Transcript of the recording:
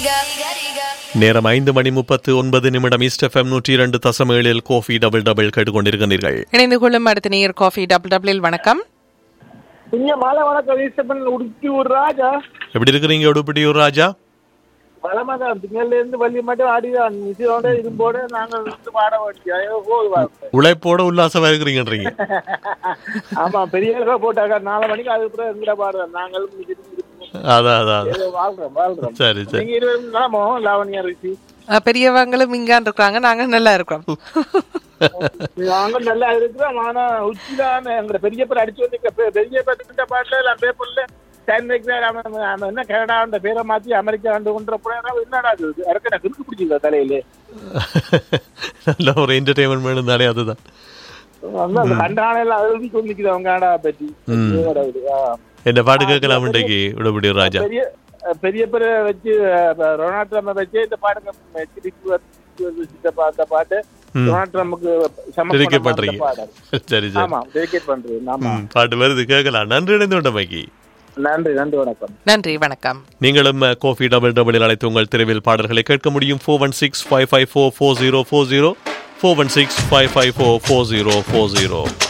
நேரம் ஐந்து மணி முப்பத்து ஒன்பது நிமிடம் ஈஸ்ட் எஃப்எம் நூற்றி இரண்டு தசம் ஏழில் கோஃபி டபுள் டபுள் கேட்டுக்கொண்டிருக்கிறீர்கள் இணைந்து கொள்ளும் அடுத்த நேயர் காஃபி டபுள் டபுளில் வணக்கம் இங்க மலை வணக்கம் ஈஸ்டபன் உடுப்பி ஒரு ராஜா எப்படி இருக்கிறீங்க உடுப்பிட்டியூர் ராஜா வளமாதான் திங்கள்ல இருந்து வள்ளி மட்டும் ஆடிதான் மிசியோட இரும்போட நாங்கள் வந்து பாட வேண்டிய போதுவாங்க உழைப்போட உல்லாசமா இருக்கிறீங்கன்றீங்க ஆமா பெரிய போட்டாக்கா நாலு மணிக்கு அதுக்கு அப்புறம் எங்கட பாடுறோம் நாங்களும் மிசிட்டு இருக்கோம். அதான் அதான் ஏதோ வாழ்றோம் வாழ்றோம் சரி சரி நீங்க இருவரும் நலமோ லாவணியா ரிஷி அஹ், பெரியவங்களும் இங்கான் இருக்காங்க நாங்க நல்லா இருக்கிறோம் நாங்க நல்லா இருக்கிறோம் ஆனா உச்சிதான் எங்க பெரிய பேர் அடிச்சு வந்து பெரிய பேர் பாட்டுல நான் பேப்பர்ல டைம் வைக்கிறார் அவன் அவன் என்ன கனடா அந்த பேரை மாத்தி அமெரிக்கா ஆண்டு கொண்ட போறான் என்னடா இது இறக்க நான் கிறுக்கு பிடிச்சிருக்கா தலையிலே நல்ல ஒரு என்டர்டைன்மெண்ட் வேணும் தானே அதுதான் வந்து அந்த கண்டானையில எழுதி சொல்லிக்குது அவங்க கனடா பற்றி இதோட இது, ஆ. என்ன பாட்டு கேட்கலாம் இன்றைக்கு உடுப்பிட்டியூர் ராஜா பெரிய பெரிய பேரை வச்சு அஹ், ரொனால்ட் ட்ரம்ப வச்சு இந்த பாட்டுங்க திருப்பி வந்து சித்தப்பா அந்த பாட்டு ரொனால்ட் ட்ரம்புக்கு டெடிகேட் சமர்ப்பணம் பண்றீங்க பாடல் சரி சரி ஆமா டெடிகேட் பண்றது ஆமா ம், பாட்டு வருது கேட்கலாம் நன்றி இணைந்து கொண்டமைக்கு நன்றி நன்றி வணக்கம் நன்றி வணக்கம் நீங்களும் கோஃபி டபுள் டபுளில் அழைத்து உங்கள் தெருவில் பாடல்களை கேட்க முடியும் four one six five five four four zero four zero four one six five five four four zero four zero